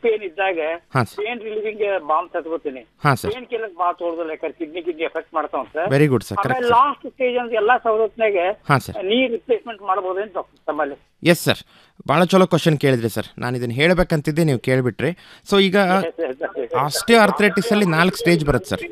Pain ಇದ್ದಾಗ ಹಾಂ sir pain reliving bomb ತಗೋತೀನಿ ಹಾಂ ಸರ್ ಪೇನ್ ಕಿಲ್ಲರ್ ಭಾಳ ತೋಳ್ದಲ್ಲ ಯಾಕಂದ್ರೆ ಕಿಡ್ನಿ ಕಿಡ್ನಿ ಎಫೆಕ್ಟ್ ಮಾಡ್ತಾವ ಸರ್ ವೆರಿ ಗುಡ್ ಸರ್ ಆಮೇಲೆ ಕರೆಕ್ಟ್ ಲಾಸ್ಟ್ ಸ್ಟೇಜ್ ಅಂತ ಎಲ್ಲಾ ಸವಲತ್ನಾಗ ಹಾಂ ಸರ್ ನೀರ್ ರಿಪ್ಲೇಸ್ಮೆಂಟ್ ಮಾಡಬಹುದೇನು ಡಾಕ್ಟರ್ ತಮ್ಮಲ್ಲಿ ಎಸ್ ಸರ್ ಭಾಳ ಚಲೋ ಕ್ವಶನ್ ಕೇಳಿದ್ರಿ ಸರ್ ನಾನು ಇದನ್ನು ಹೇಳಬೇಕಂತಿದ್ದೆ ನೀವು ಕೇಳಿಬಿಟ್ರಿ ಸೊ ಈಗ ಆಸ್ಟಿಯೋ ಆರ್ಥ್ರೈಟಿಸಲ್ಲಿ ನಾಲ್ಕು ಸ್ಟೇಜ್ ಬರುತ್ತೆ ಸರ್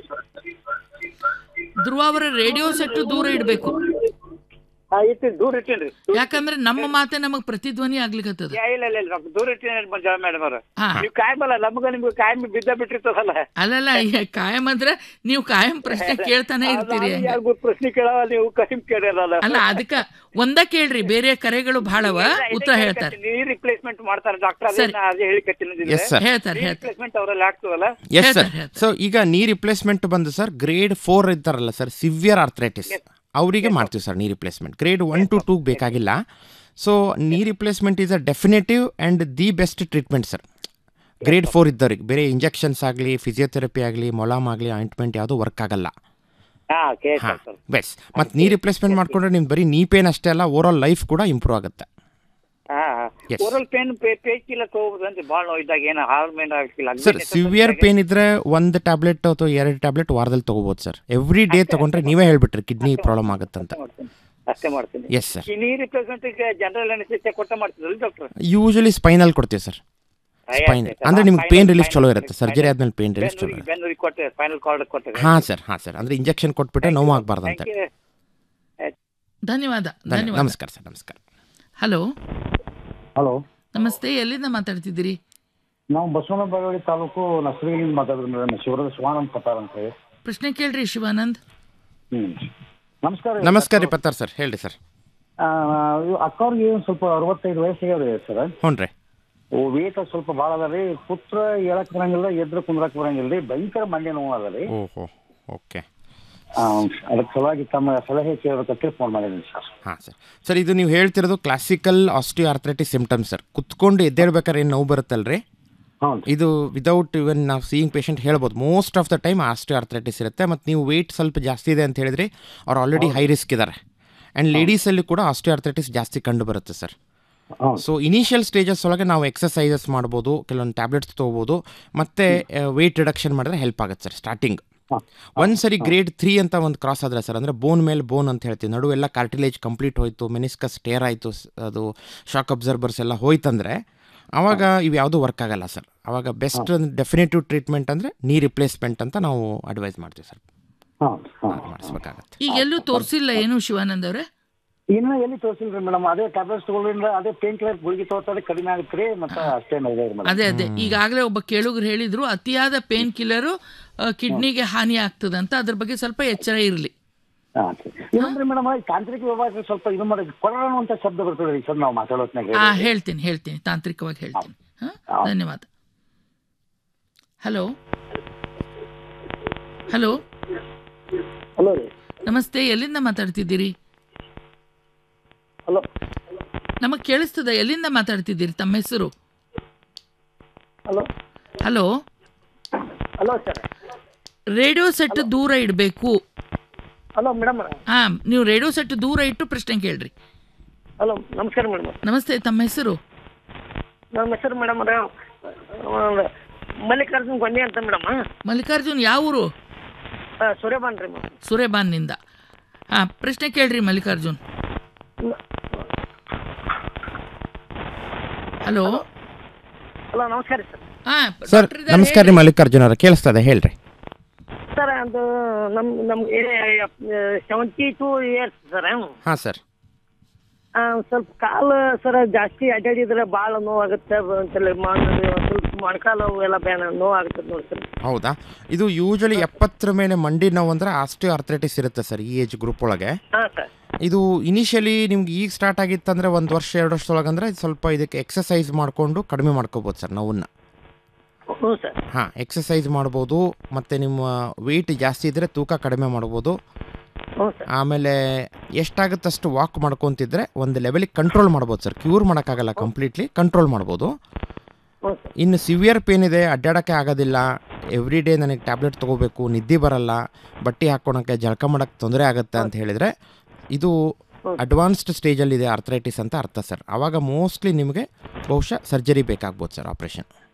ಧ್ರುವ ಅವರ ರೇಡಿಯೋ ಸೆಟ್ ದೂರ ಇಡಬೇಕು ಇಟ್ಟು ದೂರ ಇಟ್ಟೇನ್ರಿ ಯಾಕಂದ್ರೆ ನಮ್ಮ ಮಾತೆ ನಮಗ್ ಪ್ರತಿಧ್ವನಿ ಆಗ್ಲಿಕ್ಕತ್ತದ ಯಾ, ಇಲ್ಲ ಇಲ್ಲ ಇಲ್ಲ ಡಾಕ್ಟರ್ ದೂರ ಇಟ್ಟೇನ್ರಿ ಮಂಜಾಳ ಮೇಡಮ್ ಅವ್ರ ಹಾ. ನೀವು ಕಾಯಮಲ್ಲ ನಮ್ಗ ನಿಮ್ಗೆ ಕಾಯಂ ಬಿದ್ದ ಬಿಟ್ಟಿರ್ತದಲ್ಲ ಅಲ್ಲಲ್ಲ ಈ ಕಾಯಂ ಅಂದ್ರೆ ನೀವು ಕಾಯಂ ಪ್ರಶ್ನೆ ಕೇಳ್ತಾನೆ ಇರ್ತೀರಿ ಹಂಗ. ಯಾರಿಗೂ ಪ್ರಶ್ನೆ ಕೇಳವ ನೀವು ಕಾಯಂ ಕೇಳಿರಲ್ಲ ಅಲ್ಲ ಅದಕ್ಕ ಒಂದ ಕೇಳ್ರಿ ಬೇರೆ ಕರೆಗಳು ಬಹಳವ ಉತ್ತರ ಹೇಳ್ತಾರೆ ನೀರ್ ರಿಪ್ಲೇಸ್ಮೆಂಟ್ ಮಾಡ್ತಾರೆ ಡಾಕ್ಟರ್ ಸರಿ. ಅದೇ ಅದೇ ಹೇಳಿ ಎಸ್ ಸರ್ ಹೇಳ್ತಾರೆ ಹೇಳ್ತಾರೆ ರಿಪ್ಲೇಸ್ಮೆಂಟ್ ಅವರಲ್ಲಿ ಆಗ್ತದಲ್ಲ ಎಸ್ ಸರ್ ಹೇಳ್ತಾರೆ, ಹೇಳ್ತಾರೆ. ಸೊ ಈಗ ನೀ ರಿಪ್ಲೇಸ್ಮೆಂಟ್ ಬಂದು ಸರ್ ಗ್ರೇಡ್ ಫೋರ್ ಇದ್ದಾರಲ್ಲ ಸರ್ ಸಿವಿಯರ್ ಆರ್ಥ್ರೈಟಿಸ್ ಅವರಿಗೆ ಮಾಡ್ತೀವಿ sir knee replacement grade one to two ಬೇಕಾಗಿಲ್ಲ so knee replacement is a definitive and the best treatment sir grade four ಇದ್ದವ್ರಿಗೆ ಬೇರೆ ಇಂಜೆಕ್ಷನ್ಸ್ ಆಗಲಿ ಫಿಸಿಯೋಥೆರಪಿ ಆಗಲಿ ಮೊಲಾಮ್ ಆಗಲಿ ಆಯಿಂಟ್ಮೆಂಟ್ ಯಾವುದೂ ವರ್ಕ್ ಆಗಲ್ಲ ಹಾ ಓಕೆ ಹಾಂ ಬೆಸ್ ಮತ್ತು ನೀ ರಿಪ್ಲೇಸ್ಮೆಂಟ್ ಮಾಡ್ಕೊಂಡ್ರೆ ನಿಮ್ಗೆ ಬರೀ ನೀ ಪೇನ್ ಅಷ್ಟೇ ಅಲ್ಲ ಓವರ್ ಆಲ್ ಲೈಫ್ ಕೂಡ ಇಂಪ್ರೂವ್ ಆಗುತ್ತೆ ಹಾ Yes. Oral pain painkiller ತಗೋಬೋದಂತೆ ಭಾಳ ನೋವಿದ್ದಾಗ ಏನು ಹಾರ್ಮೇನ್ ಆಗ್ತಿಲ್ಲ ಸರ್ ಸಿವಿಯರ್ ಪೇನ್ ಇದ್ರೆ ಒಂದು ಟ್ಯಾಬ್ಲೆಟ್ ಅಥವಾ ಎರಡು ಟ್ಯಾಬ್ಲೆಟ್ ವಾರದಲ್ಲಿ ತಗೋಬೋದು ಸರ್ ಎವ್ರಿ ಡೇ ತಗೊಂಡ್ರೆ ನೀವೇ ಹೇಳ್ಬಿಟ್ರಿ ಕಿಡ್ನಿ ಪ್ರಾಬ್ಲಮ್ ಆಗುತ್ತಂತ ಅಷ್ಟೇ ಮಾಡ್ತೀನಿ ಎಸ್ ಸರ್ ಈ ನೀರ್ ರಿಪ್ಲೇಸ್ಮೆಂಟ್ ಜನರಲ್ ಅನಿಸ್ಟೇಷನ್ ಕೊಟ್ಟ ಮಾಡ್ತಿದ್ರಲ್ಲ ಡಾಕ್ಟರ್ ಯೂಶಲಿ ಸ್ಪೈನಲ್ ಕೊಡ್ತೀವಿ ಸರ್ ಸ್ಪೈನ್ ಅಂದ್ರೆ ನಿಮ್ಗೆ ಪೇನ್ ರಿಲೀಫ್ ಚಲೋ ಇರುತ್ತೆ ಸರ್ಜರಿ ಆದ್ಮೇಲೆ ಪೇನ್ ರಿಲೀಫ್ ಚಲೋ ಇರುತ್ತೆ ಬೆನ್ನೂರಿಗೆ ಕೊಟ್ಟೆ ಸ್ಪೈನಲ್ ಕಾರ್ಡ್ ಕೊಟ್ಟೆ ಹಾಂ ಸರ್ ಹಾಂ ಸರ್ ಅಂದ್ರೆ ಇಂಜೆಕ್ಷನ್ ಕೊಟ್ಬಿಟ್ರೆ ನೋವು ಆಗಬಾರ್ದು ಅಂತ ಥ್ಯಾಂಕ್ ಯು ಧನ್ಯವಾದ ಧನ್ಯವಾದ ಧನ್ಯವಾದ ನಮಸ್ಕಾರ ಸರ್ ನಮಸ್ಕಾರ ಹಲೋ ಹಲೋ ನಮಸ್ತೆ ಎಲ್ಲಿಂದ ಮಾತಾಡ್ತಿದ್ದೀರಿ ನಾವು ಬಸವನ ಬಾಗೇವಾಡಿ ತಾಲೂಕು ನಸರಿಯಿಂದ ಮಾತಾಡಿದ್ರು ಮೇಡಮ್ ಶಿವರದ ಶಿವಾನಂದ್ ಪತ್ತಾರ್ ಅಂತ ಹೇಳಿ ಪ್ರಶ್ನೆ ಕೇಳ್ರಿ ಶಿವಾನಂದ್ ಹ್ಮ್ ನಮಸ್ಕಾರ ರೀ. ನಮಸ್ಕಾರ ರೀ ಪತ್ತಾರ್ ಸರ್ ಹೇಳ್ರಿ ಸರ್ ಆ, ಇವ್ ಅಕ್ಕವ್ರಿಗೆ ಒಂದ್ ಸ್ವಲ್ಪ ಅರವತ್ತೈದು ವಯಸ್ಸಿಗೆ ಸರ್ ಹ್ಞೂ ರೀ ವೇಟ್ ಸ್ವಲ್ಪ ಭಾಳ ಅದ ರೀ ಪುತ್ರ ಹೇಳಕ್ ಬರಂಗಿಲ್ಲ ಎದ್ರ ಕುಂದ್ರಕ್ ಬರಂಗಿಲ್ಲ ರೀ ಭಯಂಕರ ಮಂಡ್ಯ ನೋವು ಅದ ರೀ ಓಹೋ ಓಕೆ ಆ, ಅದಕ್ಕೆ ಸಲುವಾಗಿ ತಮ್ಮ ಸಲಹೆ ಕೇಳಬೇಕಂತ ಫೋನ್ ಮಾಡಿದ್ದೀನಿ ಸರ್ ಹಾಂ ಸರ್ ಸರ್ ಇದು ನೀವು ಹೇಳ್ತಿರೋದು classical osteoarthritis symptoms sir ಕುತ್ಕೊಂಡು ಎದ್ದೇಳ್ಬೇಕಾದ್ರೆ ಏನು ನೋವು ಬರುತ್ತಲ್ರಿ ಹ್ಞೂ ಇದು ವಿದೌಟ್ ಇವನ್ ನಾವು ಸೀಯಿಂಗ್ ಪೇಷಂಟ್ ಹೇಳ್ಬೋದು most of the time osteoarthritis ಇರುತ್ತೆ ಮತ್ತು ನೀವು ವೆಯ್ಟ್ ಸ್ವಲ್ಪ ಜಾಸ್ತಿ ಇದೆ ಅಂತ ಹೇಳಿದ್ರಿ ಅವ್ರು ಆಲ್ರೆಡಿ ಹೈ ರಿಸ್ಕ್ ಇದ್ದಾರೆ ಆ್ಯಂಡ್ ಲೇಡೀಸಲ್ಲಿ ಕೂಡ ಆಸ್ಟಿಯೋ ಆರ್ಥ್ರೈಟಿಸ್ ಜಾಸ್ತಿ ಕಂಡು ಬರುತ್ತೆ ಸರ್ ಹ್ಞೂ ಸೊ ಇನಿಷಿಯಲ್ ಸ್ಟೇಜಸ್ ಒಳಗೆ ನಾವು ಎಕ್ಸಸೈಸಸ್ ಮಾಡ್ಬೋದು ಕೆಲವೊಂದು ಟ್ಯಾಬ್ಲೆಟ್ಸ್ ತೊಗೋಬೋದು ಮತ್ತು ವೆಯ್ಟ್ ರಿಡಕ್ಷನ್ ಮಾಡಿದ್ರೆ ಹೆಲ್ಪ್ ಆಗುತ್ತೆ ಸರ್ ಸ್ಟಾರ್ಟಿಂಗ್ ಒಂದು ಸರಿ ಗ್ರೇಡ್ ತ್ರೀ ಅಂತ ಒಂದು ಕ್ರಾಸ್ ಆದ್ರೆ ಸರ್ ಅಂದರೆ ಬೋನ್ ಮೇಲೆ ಬೋನ್ ಅಂತ ಹೇಳ್ತೀವಿ ನಡುವೆಲ್ಲ ಕಾರ್ಟಿಲೇಜ್ ಕಂಪ್ಲೀಟ್ ಹೋಯ್ತು ಮೆನಿಸ್ಕಸ್ ಟೇರ್ ಆಯಿತು ಅದು ಶಾಕ್ ಅಬ್ಸರ್ಬರ್ಸ್ ಎಲ್ಲ ಹೋಯ್ತಂದ್ರೆ ಆವಾಗ ಇವು ಯಾವುದೂ ವರ್ಕ್ ಆಗಲ್ಲ ಸರ್ ಆವಾಗ ಬೆಸ್ಟ್ ಡೆಫಿನೇಟಿವ್ ಟ್ರೀಟ್ಮೆಂಟ್ ಅಂದರೆ ನೀ ರಿಪ್ಲೇಸ್ಮೆಂಟ್ ಅಂತ ನಾವು ಅಡ್ವೈಸ್ ಮಾಡ್ತೀವಿ ಸರ್ ಹಾಂ ಹಾಂ ಮಾಡಿಸ್ಬೇಕಾಗತ್ತೆ ಈಗ ಎಲ್ಲೂ ತೋರಿಸಿಲ್ಲ ಏನು ಶಿವಾನಂದ್ ಅವ್ರೆ ಇನ್ನು ಎಲ್ಲಿ ತೋರಿಸಿಲ್ರಿ ಮೇಡಮ್ ಅದೇ ಟ್ಯಾಬ್ಲೆಟ್ಸ್ ತಗೊಳ್ಳಿಂದ ಅದೇ ಪೇನ್ ಕಿಲ್ಲರ್ ಗುಳಿಗೆ ತಗೋತಾರೆ ಕಡಿಮೆ ಆಗುತ್ತೆ ರೀ ಮತ್ತೆ ಅಷ್ಟೇನು ಇದೆ ಮೇಡಮ್ ಅದೇ ಅದೇ ಈಗಾಗಲೇ ಒಬ್ಬ ಕೇಳುಗರು ಹೇಳಿದ್ರು ಅತಿಯಾದ ಪೇನ್ ಕಿಲ್ಲರು ಕಿಡ್ನಿಗೆ ಹಾನಿ ಆಗ್ತದಂತ ಅದ್ರ ಬಗ್ಗೆ ಸ್ವಲ್ಪ ಎಚ್ಚರ ಇರಲಿ ಹಾಂ ಇನ್ನೊಂದ್ರಿ ಮೇಡಮ್ ತಾಂತ್ರಿಕ ವಿಭಾಗ ಸ್ವಲ್ಪ ಇದು ಮಾಡಿ ಕೊರೋನಾ ಅಂತ ಶಬ್ದ ಬರ್ತದೆ ರೀ ಸರ್ ನಾವು ಮಾತಾಡೋತ್ನಾಗ ಹಾ ಹೇಳ್ತೀನಿ ಹೇಳ್ತೀನಿ ತಾಂತ್ರಿಕವಾಗಿ ಹೇಳ್ತೀನಿ ಹಾ ಧನ್ಯವಾದ ಹಲೋ ಹಲೋ ಹಲೋ ರೀ ನಮಸ್ತೆ ಎಲ್ಲಿಂದ ಮಾತಾಡ್ತಿದ್ದೀರಿ ಹಲೋ ನಮಗೆ ಕೇಳಿಸ್ತದ ಎಲ್ಲಿಂದ ಮಾತಾಡ್ತಿದ್ದೀರಿ ತಮ್ಮ ಹೆಸರು hello hello hello sir radio set ದೂರ ಇಡಬೇಕು ಹಲೋ ಮೇಡಮ್ ಹಾ ನೀವು ರೇಡಿಯೋ ಸೆಟ್ ದೂರ ಇಟ್ಟು ಪ್ರಶ್ನೆ ಕೇಳ್ರಿ ಹಲೋ ನಮಸ್ಕಾರ ಮೇಡಮ್ ನಮಸ್ತೆ ತಮ್ಮ ಹೆಸರು ನಮ್ಮ ಹೆಸರು ಮೇಡಮ್ ಮಲ್ಲಿಕಾರ್ಜುನ್ ಗೊಂಡಿ ಅಂತ ಮೇಡಮ್ ಮಲ್ಲಿಕಾರ್ಜುನ್ ಯಾವ ಊರು ಸೂರ್ಯಬಾನ್ ರೀ ಮೇಡಮ್ ಸುರೇಬಾನ್ನಿಂದ ಹಾ ಪ್ರಶ್ನೆ ಕೇಳ್ರಿ ಮಲ್ಲಿಕಾರ್ಜುನ್ ಹಲೋ ಹಲೋ ನಮಸ್ಕಾರ ಸರ್ ಹಾ ಸರ್ ಡಾಕ್ಟರ್ ಇದ್ದಾರೆ, ನಮಸ್ಕಾರ ರೀ ಮಲ್ಲಿಕಾರ್ಜುನ ಅವ್ರ ಕೇಳಿಸ್ತದೆ ಹೇಳ್ರಿ ಸರ್ ಅದು ನಮ್ಮ ನಮ್ಗೆ ಸೆವೆಂಟಿ ಟೂ ಇಯರ್ಸ್ ಸರ್ ಹಾಂ ಸರ್ ಸ್ವಲ್ಪ ಕಾಲು ಸರ್ ಜಾಸ್ತಿ ಅಡ್ಡಾಡಿದ್ರೆ ಭಾಳ ನೋವಾಗುತ್ತೆ ಅಂತೇಳಿ ಮಾಡ್ ಸ್ವಲ್ಪ ಮೊಣಕಾಲು ಅವೆಲ್ಲ ಬೇನ ನೋವಾಗುತ್ತೆ ನೋಡಿ ಸರ್ ಹೌದಾ ಇದು ಯೂಶಲಿ ಎಪ್ಪತ್ತರ ಮೇಲೆ ಮಂಡಿ ನೋವು ಅಂದರೆ ಆಸ್ಟಿಯೋ ಆರ್ಥ್ರೈಟಿಸ್ ಇರುತ್ತೆ ಸರ್ ಈ ಏಜ್ ಗ್ರೂಪ್ ಒಳಗೆ ಹಾಂ ಸರ್ ಇದು ಇನಿಷಿಯಲಿ ನಿಮ್ಗೆ ಈಗ ಸ್ಟಾರ್ಟ್ ಆಗಿತ್ತಂದರೆ ಒಂದು ವರ್ಷ ಎರಡು ವರ್ಷದೊಳಗಂದ್ರೆ ಸ್ವಲ್ಪ ಇದಕ್ಕೆ ಎಕ್ಸಸೈಸ್ ಮಾಡಿಕೊಂಡು ಕಡಿಮೆ ಮಾಡ್ಕೋಬೋದು ಸರ್ ನೋವನ್ನು ಹ್ಞೂ ಸರ್ ಹಾಂ ಎಕ್ಸಸೈಸ್ ಮಾಡ್ಬೋದು ಮತ್ತು ನಿಮ್ಮ ವೆಯ್ಟ್ ಜಾಸ್ತಿ ಇದ್ದರೆ ತೂಕ ಕಡಿಮೆ ಮಾಡ್ಬೋದು ಹ್ಞೂ ಸರ್ ಆಮೇಲೆ ಎಷ್ಟಾಗುತ್ತಷ್ಟು ವಾಕ್ ಮಾಡ್ಕೊತಿದ್ರೆ ಒಂದು ಲೆವೆಲಿಗೆ ಕಂಟ್ರೋಲ್ ಮಾಡ್ಬೋದು ಸರ್ ಕ್ಯೂರ್ ಮಾಡೋಕ್ಕಾಗಲ್ಲ ಕಂಪ್ಲೀಟ್ಲಿ ಕಂಟ್ರೋಲ್ ಮಾಡ್ಬೋದು ಹ್ಞೂ ಸರ್ ಇನ್ನು ಸಿವಿಯರ್ ಪೇನ್ ಇದೆ ಅಡ್ಡಾಡೋಕ್ಕೆ ಆಗೋದಿಲ್ಲ ಎವ್ರಿ ಡೇ ನನಗೆ ಟ್ಯಾಬ್ಲೆಟ್ ತೊಗೋಬೇಕು ನಿದ್ದೆ ಬರಲ್ಲ ಬಟ್ಟೆ ಹಾಕ್ಕೊಳಕ್ಕೆ ಜಳಕ ಮಾಡೋಕ್ಕೆ ತೊಂದರೆ ಆಗುತ್ತೆ ಅಂತ ಹೇಳಿದರೆ ಇದು ಅಡ್ವಾನ್ಸ್ಡ್ ಸ್ಟೇಜಲ್ಲಿದೆ ಆರ್ಥ್ರೈಟಿಸ್ ಅಂತ ಅರ್ಥ ಸರ್ ಆವಾಗ ಮೋಸ್ಟ್ಲಿ ನಿಮಗೆ ಬಹುಶಃ ಸರ್ಜರಿ ಬೇಕಾಗ್ಬೋದು ಸರ್ ಆಪ್ರೇಷನ್